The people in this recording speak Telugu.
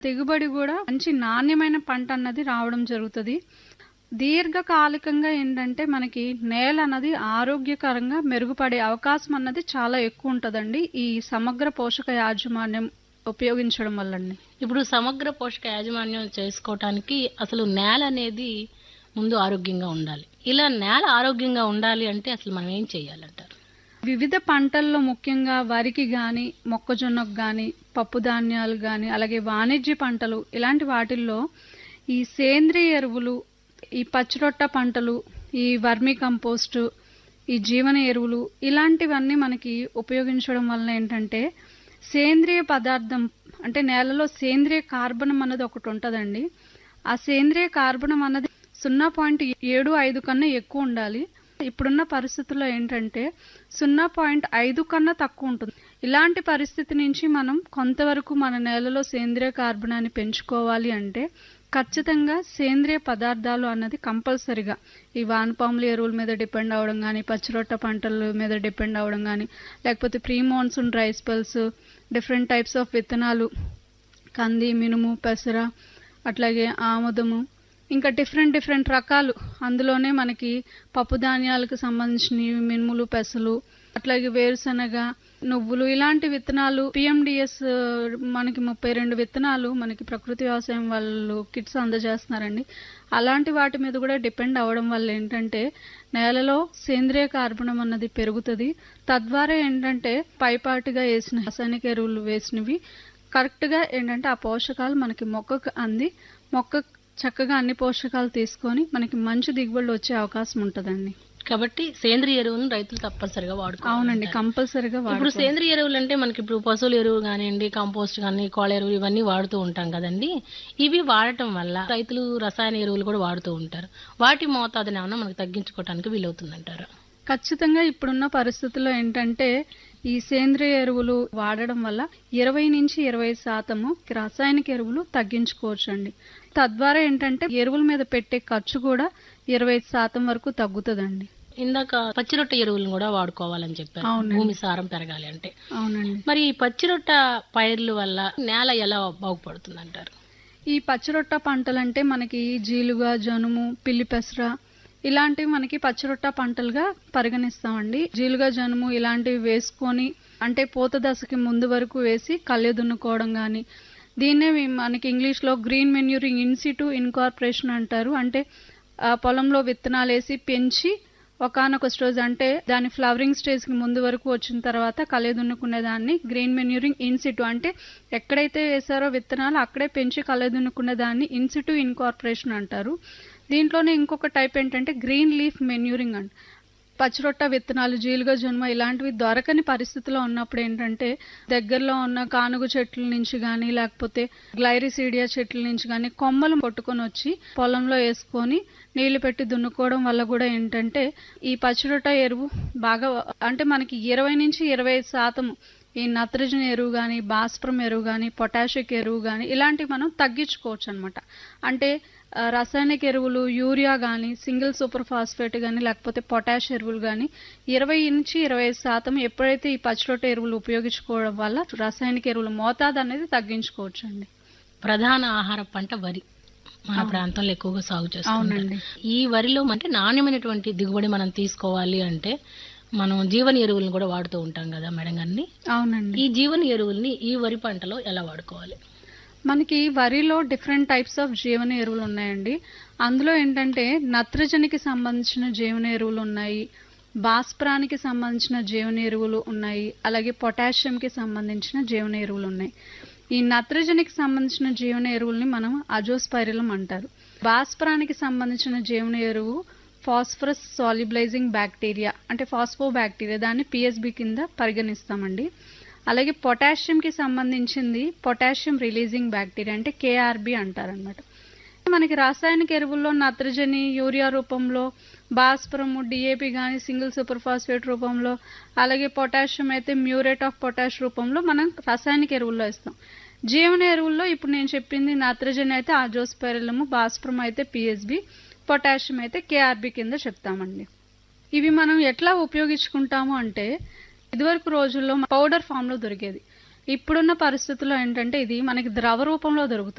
దిగుబడి కూడా మంచి నాణ్యమైన పంట అన్నది రావడం జరుగుతుంది దీర్ఘకాలికంగా ఏంటంటే మనకి నేల అన్నది ఆరోగ్యకరంగా మెరుగుపడే అవకాశం అన్నది చాలా ఎక్కువ ఉంటుందండి ఈ సమగ్ర పోషక యాజమాన్యం ఉపయోగించడం వల్లండి ఇప్పుడు సమగ్ర పోషక యాజమాన్యం చేసుకోవటానికి అసలు నేల అనేది ముందు ఆరోగ్యంగా ఉండాలి ఇలా నేల ఆరోగ్యంగా ఉండాలి అంటే అసలు మనం ఏం చేయాలంటారు వివిధ పంటల్లో ముఖ్యంగా వరికి కానీ మొక్కజొన్నకు కానీ పప్పు ధాన్యాలు కానీ అలాగే వాణిజ్య పంటలు ఇలాంటి వాటిల్లో ఈ సేంద్రియ ఎరువులు ఈ పచ్చిరొట్ట పంటలు ఈ వర్మి కంపోస్టు ఈ జీవన ఎరువులు ఇలాంటివన్నీ మనకి ఉపయోగించడం వలన ఏంటంటే సేంద్రియ పదార్థం అంటే నేలలో సేంద్రియ కార్బనం అన్నది ఒకటి ఉంటుందండి ఆ సేంద్రియ కార్బనం అన్నది సున్నా పాయింట్ ఏడు ఐదు కన్నా ఎక్కువ ఉండాలి ఇప్పుడున్న పరిస్థితుల్లో ఏంటంటే సున్నా పాయింట్ ఐదు కన్నా తక్కువ ఉంటుంది ఇలాంటి పరిస్థితి నుంచి మనం కొంతవరకు మన నేలలో సేంద్రియ కార్బనాన్ని పెంచుకోవాలి అంటే ఖచ్చితంగా సేంద్రియ పదార్థాలు అన్నది కంపల్సరిగా ఈ వానపాముల ఎరువుల మీద డిపెండ్ అవ్వడం కానీ పచ్చిరొట్ట పంటల మీద డిపెండ్ అవ్వడం కానీ లేకపోతే pre monsoon dry spells different types of విత్తనాలు కంది మినుము పెసర అట్లాగే ఆముదము ఇంకా డిఫరెంట్ డిఫరెంట్ రకాలు అందులోనే మనకి పప్పు ధాన్యాలకు సంబంధించినవి మినుములు పెసలు అట్లాగే వేరుశనగ నువ్వులు ఇలాంటి విత్తనాలు పిఎండిఎస్ మనకి ముప్పై రెండు విత్తనాలు మనకి ప్రకృతి వ్యవసాయం వాళ్ళు కిట్స్ అందజేస్తున్నారండి అలాంటి వాటి మీద కూడా డిపెండ్ అవ్వడం వల్ల ఏంటంటే నేలలో సేంద్రియ కార్బనం అన్నది పెరుగుతుంది తద్వారా ఏంటంటే పైపాటుగా వేసిన రసాయనిక ఎరువులు వేసినవి కరెక్ట్గా ఏంటంటే ఆ పోషకాలు మనకి మొక్కకు అంది మొక్క చక్కగా అన్ని పోషకాలు తీసుకొని మనకి మంచి దిగుబడులు వచ్చే అవకాశం ఉంటుందండి కాబట్టి సేంద్రియ ఎరువులను రైతులు తప్పనిసరిగా వాడుకోవాలి అవునండి కంపల్సరిగా ఇప్పుడు సేంద్రియ ఎరువులు అంటే మనకి ఇప్పుడు పశువుల ఎరువు కానివ్వండి కంపోస్ట్ కానీ కోళ్ళ ఎరువులు ఇవన్నీ వాడుతూ ఉంటాం కదండి ఇవి వాడటం వల్ల రైతులు రసాయన ఎరువులు కూడా వాడుతూ ఉంటారు వాటి మోతాదుని ఏమన్నా మనకు తగ్గించుకోవడానికి వీలవుతుందంటారు ఖచ్చితంగా ఇప్పుడున్న పరిస్థితుల్లో ఏంటంటే ఈ సేంద్రియ ఎరువులు వాడడం వల్ల ఇరవై నుంచి ఇరవై శాతము రాసాయనిక ఎరువులు తగ్గించుకోవచ్చండి తద్వారా ఏంటంటే ఎరువుల మీద పెట్టే ఖర్చు కూడా ఇరవై శాతం వరకు తగ్గుతుందండి ఇందాక పచ్చిరొట్ట ఎరువులను కూడా వాడుకోవాలని చెప్పారు అవునండి. భూమి సారం పెరగాలి అంటే అవునండి మరి ఈ పచ్చిరొట్ట పైర్ల వల్ల నేల ఎలా బాగుపడుతుంది అంటారు ఈ పచ్చిరొట్ట పంటలంటే మనకి జీలుగా జనుము పిల్లి పెసర ఇలాంటివి మనకి పచ్చిరొట్ట పంటలుగా పరిగణిస్తామండి జీలుగా జనుము ఇలాంటివి వేసుకొని అంటే పూత దశకి ముందు వరకు వేసి కళ్ళె దున్నుకోవడం కానీ దీన్నే వి- మనకి ఇంగ్లీష్లో గ్రీన్ మెన్యూరింగ్ ఇన్సిటు ఇన్కార్పొరేషన్ అంటారు అంటే ఆ పొలంలో విత్తనాలు వేసి పెంచి ఒకనొక స్టేజ్ అంటే దాని ఫ్లవరింగ్ స్టేజ్ కి ముందు వరకు వచ్చిన తర్వాత కలే దున్నుకునే దాన్ని గ్రీన్ మెన్యూరింగ్ ఇన్సిటు అంటే ఎక్కడైతే వేసారో విత్తనాలు అక్కడే పెంచి కలే దున్నుకునే దాన్ని ఇన్సిటు ఇన్కార్పొరేషన్ అంటారు దీంట్లోనే ఇంకొక టైప్ ఏంటంటే గ్రీన్ లీఫ్ మెన్యూరింగ్ అంట పచ్చిరొట్ట విత్తనాలు జీలుగా జన్మ ఇలాంటివి దొరకని పరిస్థితిలో ఉన్నప్పుడు ఏంటంటే దగ్గరలో ఉన్న కానుగ చెట్ల నుంచి కానీ లేకపోతే గ్లైరిసీడియా చెట్ల నుంచి కానీ కొమ్మలు కొట్టుకొని వచ్చి పొలంలో వేసుకొని నీళ్లు పెట్టి దున్నుకోవడం వల్ల కూడా ఏంటంటే ఈ పచ్చిరొట్ట ఎరువు బాగా అంటే మనకి ఇరవై నుంచి ఇరవై శాతం ఈ నత్రజని ఎరువు కానీ భాస్ప్రం ఎరువు కానీ పొటాషిక్ ఎరువు కానీ ఇలాంటివి మనం తగ్గించుకోవచ్చు అనమాట అంటే ఆ, రసాయనిక ఎరువులు యూరియా కానీ సింగిల్ సూపర్ ఫాస్ఫేట్ కానీ లేకపోతే పొటాష్ ఎరువులు కానీ ఇరవై నుంచి ఇరవై శాతం ఎప్పుడైతే ఈ పచ్చిరొట్ట ఎరువులు ఉపయోగించుకోవడం వల్ల రసాయనిక ఎరువుల మోతాదు అనేది తగ్గించుకోవచ్చు అండి ప్రధాన ఆహార పంట వరి మన ప్రాంతంలో ఎక్కువగా సాగు చేస్తాం అవునండి ఈ వరిలో అంటే నాణ్యమైనటువంటి దిగుబడి మనం తీసుకోవాలి అంటే మనం జీవన ఎరువులను కూడా వాడుతూ ఉంటాం కదా మేడం గారిని అవునండి ఈ జీవన ఎరువుల్ని ఈ వరి పంటలో ఎలా వాడుకోవాలి మనకి వరిలో డిఫరెంట్ టైప్స్ ఆఫ్ జీవన ఎరువులు ఉన్నాయండి అందులో ఏంటంటే నత్రజనికి సంబంధించిన జీవన ఎరువులు ఉన్నాయి భాస్ప్రానికి సంబంధించిన జీవన ఎరువులు ఉన్నాయి అలాగే పొటాషియంకి సంబంధించిన జీవన ఎరువులు ఉన్నాయి ఈ నత్రజనికి సంబంధించిన జీవన ఎరువుల్ని మనం అజోస్పైరిలం అంటారు భాస్ప్రానికి సంబంధించిన జీవన ఎరువు ఫాస్ఫరస్ సాల్యుబలైజింగ్ బ్యాక్టీరియా అంటే ఫాస్ఫో బ్యాక్టీరియా దాన్ని పిఎస్బి కింద పరిగణిస్తామండి అలాగే పొటాషియంకి సంబంధించింది పొటాషియం రిలీజింగ్ బ్యాక్టీరియా అంటే కేఆర్బి అంటారనమాట మనకి రాసాయనిక ఎరువుల్లో నత్రజని యూరియా రూపంలో భాస్వరము డిఏపి కానీ సింగిల్ సూపర్ ఫాస్ఫేట్ రూపంలో అలాగే పొటాషియం అయితే మ్యూరేట్ ఆఫ్ పొటాష్ రూపంలో మనం రాసాయనిక ఎరువుల్లో ఇస్తాం జీవన ఎరువుల్లో ఇప్పుడు నేను చెప్పింది నత్రజని అయితే ఆజోస్పెరలము భాస్వరం అయితే పిఎస్బి పొటాషియం అయితే కేఆర్బి కింద చెప్తామండి ఇవి మనం ఎట్లా ఉపయోగించుకుంటాము అంటే ఇదివరకు రోజుల్లో పౌడర్ ఫామ్ లో దొరికేది ఇప్పుడున్న పరిస్థితుల్లో ఏంటంటే ఇది మనకి ద్రవ రూపంలో దొరుకుతుంది